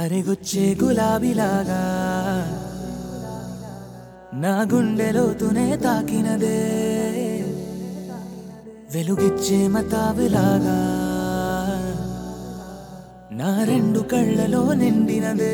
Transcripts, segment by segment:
అరెగొచ్చే గులాబీలాగా నా గుండెలోతునే తాకినదే వెలుగిచ్చే మతాబులాగా నా రెండు కళ్ళలో నిండినదే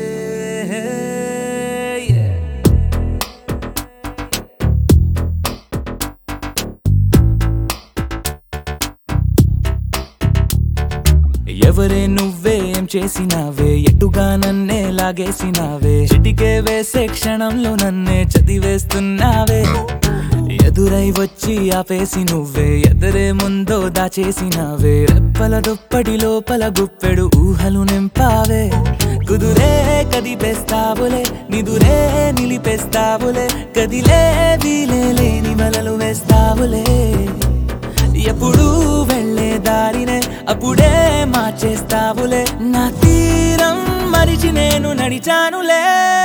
ఎవరే నువ్వే ఏం చేసినావే ఎటుగా నన్నే లాగేసినావే చిటికే వేసే క్షణంలో నన్నే చదివేస్తున్నావే ఎదురై వచ్చి ఆపేసి నువ్వే ఎదురే ముందో దాచేసినావే రెప్పల దుప్పటి లోపల గుప్పెడు ఊహలు నింపావే కుదురే కదిపేస్తావులే నిదురే నిలిపేస్తావులే కదిలే వీలే లేని వలలు వేస్తావులే ఎప్పుడు వెళ్ళే దారినే అప్పుడే మార్చేస్తావులే నా తీరం మరిచి నేను నడిచానులే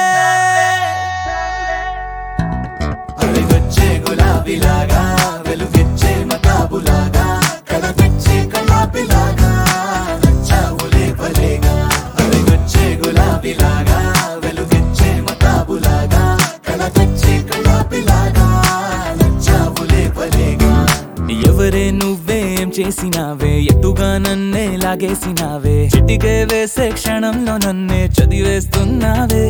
అలిగొచ్చే గులాబీలాగా వెలుగిచ్చే మతాబులాగా కలపిచ్చే కలాపిలాగా నచ్చావులే భలేగా అలిగొచ్చే గులాబీలాగా వెలుగిచ్చే మతాబులాగా కలపిచ్చే కలాపిలాగా నచ్చావులే భలేగా ఎవరే నువ్వేం చేసినావే ఎటుగా నన్నే లాగేసినావే చిటికే వేసే క్షణంలో నన్నే చదివేస్తున్నావే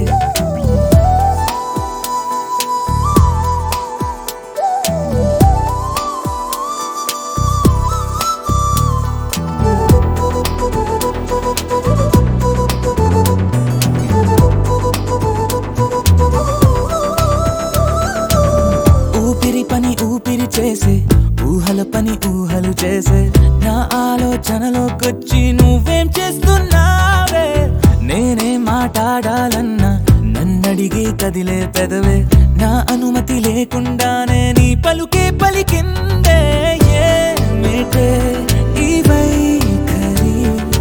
ఊపిరి పని ఊపిరి చేసే ఊహల పని ఊహలు చేసే నా ఆలోచనలోకొచ్చి నువ్వేం చేస్తున్నావే నేనే మాట్లాడాలన్నా నన్నడిగి కదిలే పెదవే నా అనుమతి లేకుండానే నీ పలుకే పలికిందే ఏమిటే ఈ వైఖరి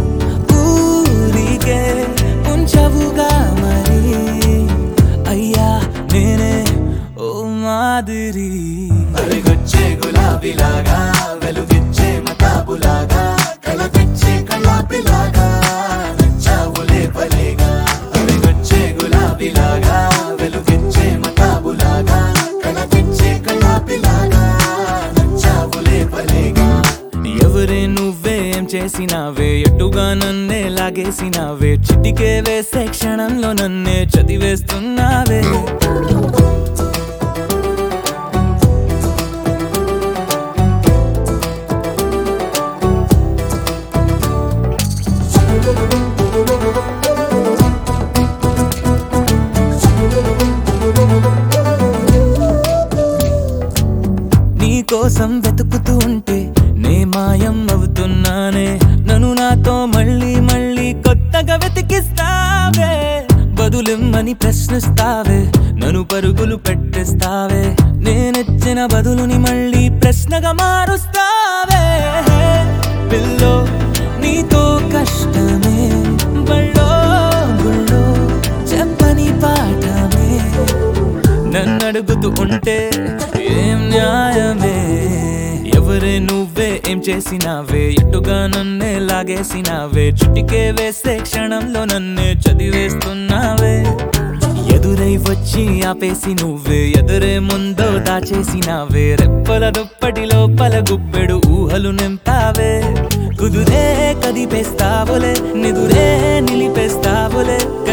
ఊరికే ఉంచవుగా మరి అయ్యా నేనే ఓ మాదిరి అలిగొచ్చే గులాబీలాగా వెలుగిచ్చే మతాబులాగా కలపిచ్చే కలాపిలాగా నచ్చావులే భలేగా అలిగొచ్చే గులాబీలాగా వెలుగిచ్చే మతాబులాగా కలపిచ్చే కలాపిలాగా నచ్చావులే భలేగా ఎవరే నువ్వేం చేసినావే ఎటుగా నన్నే లాగేసినావే చిటికే వేసే క్షణంలో నన్నే చదివేస్తున్నావే నీ కోసం వెతుకుతూ ఉంటే నే మాయం అవుతున్నానే నన్ను నాతో మళ్ళీ మళ్ళీ కొత్తగా వెతికిస్తావే బదులిమ్మని ప్రశ్నిస్తావే నన్ను పరుగులు పెట్టిస్తావే నేనెచ్చిన బదులుని మళ్ళీ ప్రశ్నగా మారుస్తావే పిల్లో నీతో కష్టమే బళ్ళో గుళ్ళో చెప్పని పాఠమే నన్ను అడుగుతూ ఉంటే ఏం న్యాయమే ఎవరే నువ్వే ఏం చేసినావే ఎటుగా నన్నే లాగేసినావే చుటికే వేసే క్షణంలో నన్నే చదివేస్తున్నావే ఎదురై వచ్చి ఆపేసి నువ్వే ఎదురే ముందో దాచేసినావే రెప్పల దుప్పటి లోపల గుప్పెడు ఊహలు నింపావే కుదురే కదిపేస్తావులే నిదురే నిలిపేస్తావులే